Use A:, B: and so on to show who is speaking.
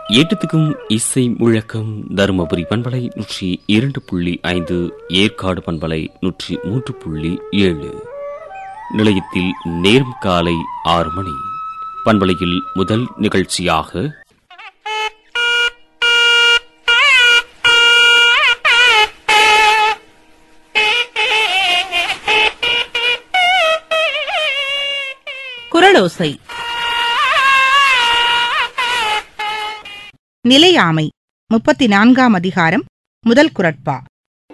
A: எட்டத்துக்கும் இசை முழக்கம் தருமபுரி பண்பலை நூற்றி இரண்டு புள்ளி ஐந்து ஏற்காடு பண்பலை நூற்றி மூன்று புள்ளி ஏழு நிலையத்தில் நேரம் காலை ஆறு மணி பண்பலையில் முதல் நிகழ்ச்சியாக
B: குரலோசை நிலையாமை முப்பத்தி நான்காம் அதிகாரம் முதல் குரட்பா